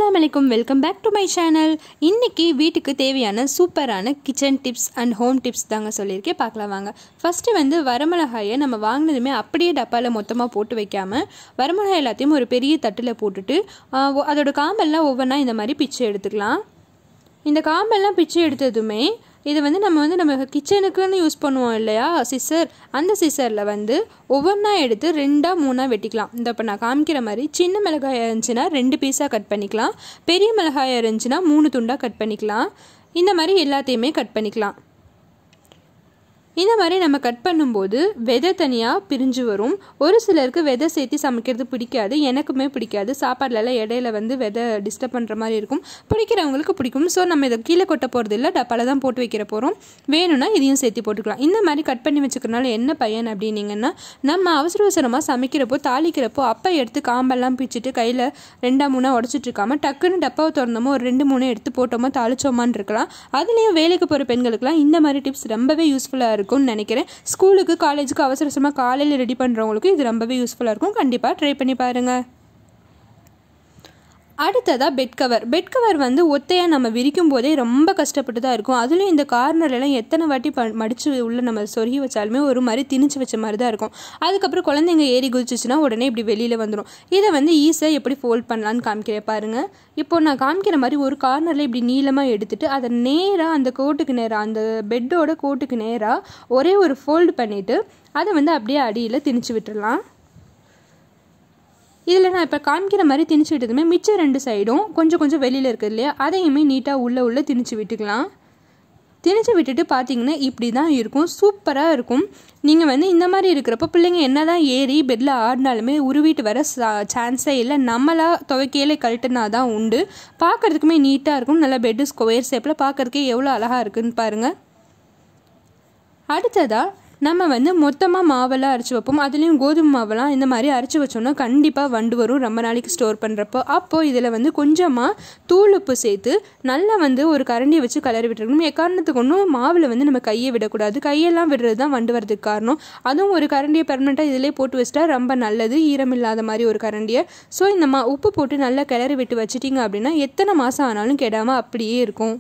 அஸ்ஸலாமு அலைக்கும் welcome back to my channel இன்னைக்கு வீட்டுக்கு தேவையான சூப்பரான kitchen tips and home tips தாங்க சொல்லியிருக்கேன் பார்க்கலாம் வாங்க ஃபஸ்ட்டு வந்து வரமிளகாயை நம்ம வாங்கினதுமே அப்படியே டப்பாவில் மொத்தமாக போட்டு வைக்காம வரமிளகாய் எல்லாத்தையும் ஒரு பெரிய தட்டில் போட்டுட்டு ஆ, ஒ- அதோட காம்பெல்லாம் ஒவ்வொன்றா இந்த மாதிரி பிச்சு எடுத்துக்கலாம் இந்த காம்பெல்லாம் பிச்சு எடுத்ததுமே இது வந்து நம்ம வந்து நம்ம கிச்சனுக்குன்னு யூஸ் பண்ணுவோம் இல்லையா சிசர் அந்த சிசரில் வந்து ஒவ்வொன்றா எடுத்து ரெண்டாக மூணாக வெட்டிக்கலாம் இந்த இப்போ நான் காமிக்கிற மாதிரி சின்ன மிளகாய் இருந்துச்சுன்னா ரெண்டு பீஸாக கட் பண்ணிக்கலாம் பெரிய மிளகாய் இருந்துச்சுன்னா மூணு துண்டாக கட் பண்ணிக்கலாம் இந்த மாதிரி எல்லாத்தையுமே கட் பண்ணிக்கலாம் இந்த மாதிரி நம்ம கட் பண்ணும்போது விதை தனியாக பிரிஞ்சு வரும் ஒரு சிலருக்கு விதை சேர்த்து சமைக்கிறது பிடிக்காது எனக்குமே பிடிக்காது சாப்பாடுலலாம் இடையில வந்து விதை டிஸ்டர்ப் பண்ணுற மாதிரி இருக்கும் பிடிக்கிறவங்களுக்கு பிடிக்கும் ஸோ நம்ம இதை கீழே கொட்ட போகிறது இல்லை டப்பாவில் தான் போட்டு வைக்கிற போகிறோம் வேணும்னா இதையும் சேர்த்து போட்டுக்கலாம் இந்த மாதிரி கட் பண்ணி வச்சுக்கிறனால என்ன பயன் அப்படின்னீங்கன்னா நம்ம அவசர அவசரமாக சமைக்கிறப்போ தாளிக்கிறப்போ அப்போ எடுத்து காம்பெல்லாம் பிச்சுட்டு கையில் ரெண்டா மூணா உடச்சிட்டு இருக்காம டக்குன்னு டப்பாவை திறந்தோமோ ஒரு ரெண்டு மூணு எடுத்து போட்டோமோ தாளிச்சோமான்னு இருக்கலாம் அதுலேயும் வேலைக்கு போகிற பெண்களுக்குலாம் இந்த மாதிரி டிப்ஸ் ரொம்பவே யூஸ்ஃபுல்லாக இருக்கும்னு நினைக்கிறேன் ஸ்கூலுக்கு காலேஜுக்கு அவசர அவசரமாக காலையில் ரெடி பண்ணுறவங்களுக்கு இது ரொம்பவே யூஸ்ஃபுல்லாக இருக்கும் கண்டிப்பாக ட்ரை பண்ணி பாருங்கள் அடுத்ததாக பெட் கவர் பெட் கவர் வந்து ஒத்தையாக நம்ம விரிக்கும் போதே ரொம்ப கஷ்டப்பட்டு தான் இருக்கும் அதுலேயும் இந்த கார்னர்லாம் எத்தனை வாட்டி ப மடித்து உள்ள நம்ம சொருகி வச்சாலுமே ஒரு மாதிரி திணிச்சு வச்ச மாதிரி தான் இருக்கும் அதுக்கப்புறம் குழந்தைங்க ஏறி குதிச்சுச்சுன்னா உடனே இப்படி வெளியில் வந்துடும் இதை வந்து ஈஸியாக எப்படி ஃபோல்ட் பண்ணலான்னு காமிக்கிறேன் பாருங்கள் இப்போ நான் காமிக்கிற மாதிரி ஒரு கார்னரில் இப்படி நீளமாக எடுத்துட்டு அதை நேராக அந்த கோட்டுக்கு நேராக அந்த பெட்டோட கோட்டுக்கு நேராக ஒரே ஒரு ஃபோல்டு பண்ணிவிட்டு அதை வந்து அப்படியே அடியில் திணிச்சு விட்டுறலாம் இதில் நான் இப்போ காமிக்கிற மாதிரி திணிச்சு விட்டதுமே மிச்சம் ரெண்டு சைடும் கொஞ்சம் கொஞ்சம் வெளியில் இருக்குது இல்லையா அதையுமே நீட்டாக உள்ளே உள்ளே திணிச்சு விட்டுக்கலாம் திணிச்சு விட்டுட்டு பார்த்தீங்கன்னா இப்படி தான் இருக்கும் சூப்பராக இருக்கும் நீங்கள் வந்து இந்த மாதிரி இருக்கிறப்ப பிள்ளைங்க என்ன தான் ஏறி பெட்டில் ஆடினாலுமே உருவிட்டு வர சான்ஸே இல்லை நம்மளா துவைக்கையில கழட்டுனா தான் உண்டு பார்க்கறதுக்குமே நீட்டாக இருக்கும் நல்லா பெட்டு ஸ்கொயர் ஷேப்பில் பார்க்கறதுக்கே எவ்வளோ அழகாக இருக்குன்னு பாருங்கள் அடுத்ததாக நம்ம வந்து மொத்தமாக மாவெல்லாம் அரைச்சி வைப்போம் அதுலேயும் கோதுமை மாவெல்லாம் இந்த மாதிரி அரைச்சி வச்சோம்னா கண்டிப்பாக வண்டு வரும் ரொம்ப நாளைக்கு ஸ்டோர் பண்ணுறப்போ அப்போது இதில் வந்து கொஞ்சமாக தூள் உப்பு சேர்த்து நல்லா வந்து ஒரு கரண்டியை வச்சு கலரி விட்டுருக்கணும் எக்காரணத்துக்கு ஒன்றும் மாவில் வந்து நம்ம கையை விடக்கூடாது கையெல்லாம் விடுறது தான் வண்டு வரதுக்கு காரணம் அதுவும் ஒரு கரண்டியை பெர்மனெண்ட்டாக இதிலே போட்டு வச்சிட்டா ரொம்ப நல்லது ஈரம் இல்லாத மாதிரி ஒரு கரண்டியை ஸோ இந்த மா உப்பு போட்டு நல்லா கிளறி விட்டு வச்சிட்டிங்க அப்படின்னா எத்தனை மாதம் ஆனாலும் கெடாமல் அப்படியே இருக்கும்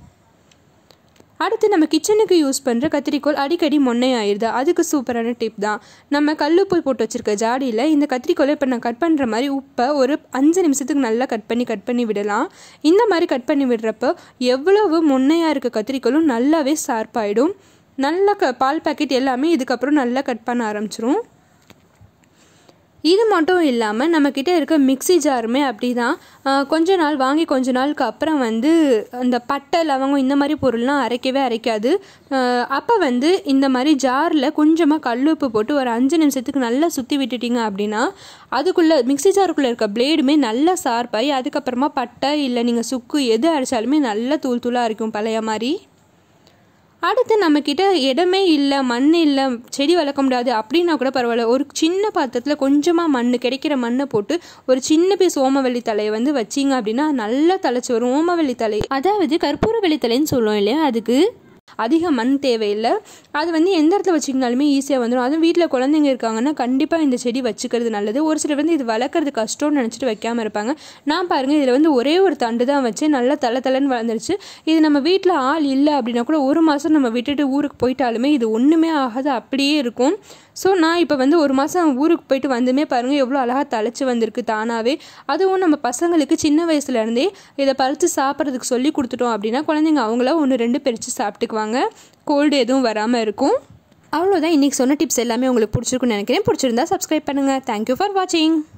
அடுத்து நம்ம கிச்சனுக்கு யூஸ் பண்ணுற கத்திரிக்கோல் அடிக்கடி மொன்னை ஆயிடுது அதுக்கு சூப்பரான டிப் தான் நம்ம கல்லுப்பு போட்டு வச்சிருக்க ஜாடியில் இந்த கத்திரிக்கோலை இப்போ நான் கட் பண்ணுற மாதிரி உப்பை ஒரு அஞ்சு நிமிஷத்துக்கு நல்லா கட் பண்ணி கட் பண்ணி விடலாம் இந்த மாதிரி கட் பண்ணி விடுறப்போ எவ்வளவு மொன்னையாக இருக்க கத்திரிக்கோலும் நல்லாவே ஷார்ப்பாயிடும் நல்ல க பால் பாக்கெட் எல்லாமே இதுக்கப்புறம் நல்லா கட் பண்ண ஆரம்பிச்சிரும் இது மட்டும் இல்லாமல் நம்மக்கிட்ட இருக்க மிக்ஸி ஜாருமே அப்படி தான் கொஞ்ச நாள் வாங்கி கொஞ்ச நாளுக்கு அப்புறம் வந்து அந்த பட்டை லவங்கம் இந்த மாதிரி பொருள்லாம் அரைக்கவே அரைக்காது அப்போ வந்து இந்த மாதிரி ஜாரில் கொஞ்சமாக கல்லுப்பு போட்டு ஒரு அஞ்சு நிமிஷத்துக்கு நல்லா சுற்றி விட்டுட்டீங்க அப்படின்னா அதுக்குள்ளே மிக்ஸி ஜாருக்குள்ளே இருக்க பிளேடுமே நல்லா ஷார்ப்பாகி அதுக்கப்புறமா பட்டை இல்லை நீங்கள் சுக்கு எது அரைச்சாலுமே நல்லா தூள் தூளாக இருக்கும் பழைய மாதிரி அடுத்து நம்மக்கிட்ட இடமே இல்லை மண் இல்லை செடி வளர்க்க முடியாது அப்படின்னா கூட பரவாயில்ல ஒரு சின்ன பாத்திரத்தில் கொஞ்சமாக மண் கிடைக்கிற மண்ணை போட்டு ஒரு சின்ன பீஸ் ஓமவல்லி தலையை வந்து வச்சிங்க அப்படின்னா நல்லா தலைச்சி வரும் ஓமவல்லி தலை அதாவது கற்பூர வெள்ளி தலைன்னு சொல்லுவோம் இல்லையா அதுக்கு அதிக மண் தேவையில்லை அது வந்து எந்த இடத்துல வச்சிங்கனாலுமே ஈஸியாக வந்துடும் அதுவும் வீட்டில் குழந்தைங்க இருக்காங்கன்னா கண்டிப்பாக இந்த செடி வச்சுக்கிறது நல்லது ஒரு சிலர் வந்து இது வளர்க்குறது கஷ்டம்னு நினச்சிட்டு வைக்காமல் இருப்பாங்க நான் பாருங்கள் இதில் வந்து ஒரே ஒரு தண்டு தான் வச்சு நல்லா தலை தலைன்னு வளர்ந்துருச்சு இது நம்ம வீட்டில் ஆள் இல்லை அப்படின்னா கூட ஒரு மாதம் நம்ம விட்டுட்டு ஊருக்கு போயிட்டாலுமே இது ஒன்றுமே ஆகாது அப்படியே இருக்கும் ஸோ நான் இப்போ வந்து ஒரு மாதம் ஊருக்கு போயிட்டு வந்துமே பாருங்கள் எவ்வளோ அழகாக தலைச்சி வந்திருக்கு தானாகவே அதுவும் நம்ம பசங்களுக்கு சின்ன வயசுலேருந்தே இதை பறித்து சாப்பிட்றதுக்கு சொல்லி கொடுத்துட்டோம் அப்படின்னா குழந்தைங்க அவங்களா ஒன்று ரெண்டு பிரித்து சாப்பிட்டுக்குவாங்க கோல்டு எதுவும் வராமல் இருக்கும் அவ்வளோதான் இன்றைக்கி சொன்ன டிப்ஸ் எல்லாமே உங்களுக்கு பிடிச்சிருக்குன்னு நினைக்கிறேன் பிடிச்சிருந்தா சப்ஸ்கிரைப் பண்ணுங்கள் தேங்க்யூ ஃபார் வாட்சிங்